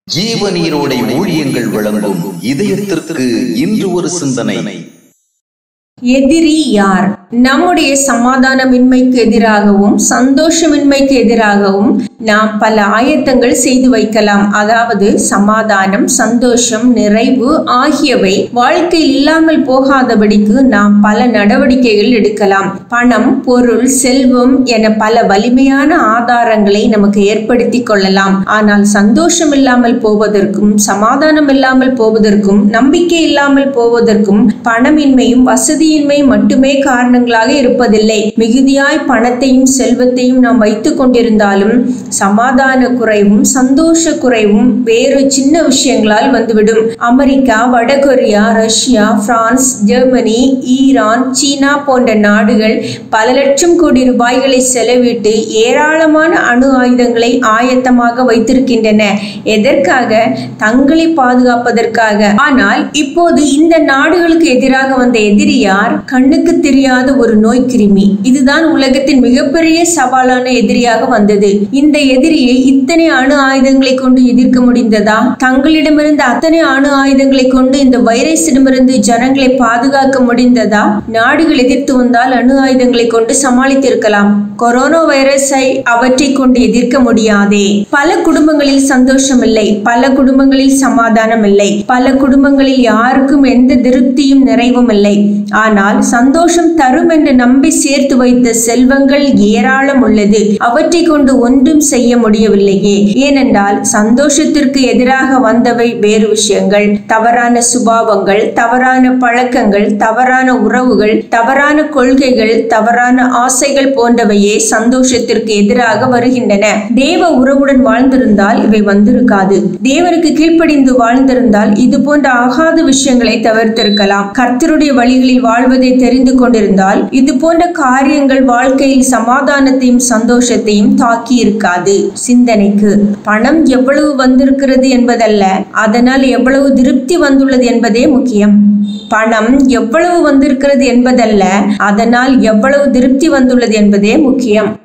ஜீவநீரோடை ஊழியங்கள் வழங்கும் இதயத்திற்கு இன்று ஒரு சிந்தனை எதிரி யார் நம்முடைய சமாதானமின்மைக்கு எதிராகவும் சந்தோஷமின்மைக்கு எதிராகவும் நாம் பல ஆயத்தங்கள் செய்து வைக்கலாம் அதாவது சமாதானம் சந்தோஷம் நிறைவு ஆகியவை வாழ்க்கையில் இல்லாமல் போகாதபடிக்கு நாம் பல நடவடிக்கைகள் எடுக்கலாம் பணம் பொருள் செல்வம் என பல வலிமையான ஆதாரங்களை நமக்கு ஏற்படுத்தி கொள்ளலாம் ஆனால் சந்தோஷம் இல்லாமல் போவதற்கும் சமாதானம் இல்லாமல் போவதற்கும் நம்பிக்கை இல்லாமல் போவதற்கும் பணமின்மையும் வசதியின்மையும் மட்டுமே காரணங்களாக இருப்பதில்லை மிகுதியாய் பணத்தையும் செல்வத்தையும் நாம் வைத்துக் கொண்டிருந்தாலும் சமாதான குறைவும் சந்தோஷ குறைவும் வேறு சின்ன விஷயங்களால் வந்துவிடும் அமெரிக்கா வடகொரியா Russia France Germany Iran China போன்ற நாடுகள் பல லட்சம் கோடி ரூபாய்களை செலவிட்டு ஏராளமான அணு ஆயுதங்களை ஆயத்தமாக வைத்திருக்கின்றன எதற்காக தங்களை பாதுகாப்பதற்காக ஆனால் இப்போது இந்த நாடுகளுக்கு எதிராக வந்த எதிரி யார் கண்ணுக்கு தெரியாத ஒரு நோய் கிருமி இதுதான் உலகத்தின் மிகப்பெரிய சவாலான எதிரியாக வந்தது இந்த எதிரியை இத்தனை அணு ஆயுதங்களை கொண்டு எதிர்க்க முடிந்ததா தங்களிடமிருந்து அத்தனை அணு ஆயுதங்களை கொண்டு இந்த வைரஸிடமிருந்து ஜனங்களை பாதுகாக்க முடிந்ததா நாடுகள் எதிர்த்து வந்தால் அணு ஆயுதங்களை கொண்டு சமாளித்திருக்கலாம் கொரோனா வைரஸை அவற்றை கொண்டு எதிர்க்க முடியாதே பல குடும்பங்களில் சந்தோஷம் இல்லை பல குடும்பங்களில் சமாதானம் இல்லை பல குடும்பங்களில் யாருக்கும் எந்த திருப்தியும் நிறைவும் இல்லை ஆனால் சந்தோஷம் தரும் என்று நம்பி சேர்த்து வைத்த செல்வங்கள் ஏராளம் உள்ளது அவற்றை கொண்டு ஒன்றும் செய்ய முடியவில்லையே ஏனென்றால் சந்தோஷத்திற்கு எதிராக வந்தவை வேறு விஷயங்கள் தவறான சுபாவங்கள் தவறான பழக்கங்கள் தவறான உறவுகள் தவறான கொள்கைகள் தவறான ஆசைகள் போன்றவையே சந்தோஷத்திற்கு எதிராக வருகின்றன தேவ உறவுடன் வாழ்ந்திருந்தால் இவை வந்திருக்காது தேவனுக்கு கீழ்ப்படிந்து வாழ்ந்திருந்தால் இது போன்ற ஆகாத விஷயங்களை தவிர்த்திருக்கலாம் கர்த்தருடைய வழிகளில் வாழ்வதை தெரிந்து கொண்டிருந்தால் இது போன்ற காரியங்கள் வாழ்க்கையில் சமாதானத்தையும் சந்தோஷத்தையும் தாக்கி இருக்காது சிந்தனைக்கு பணம் எவ்வளவு வந்திருக்கிறது என்பதல்ல அதனால் எவ்வளவு திருப்தி வந்துள்ளது என்பதே முக்கியம் பணம் எவ்வளவு வந்திருக்கிறது என்பதல்ல அதனால் எவ்வளவு திருப்தி வந்துள்ளது என்பதே முக்கியம்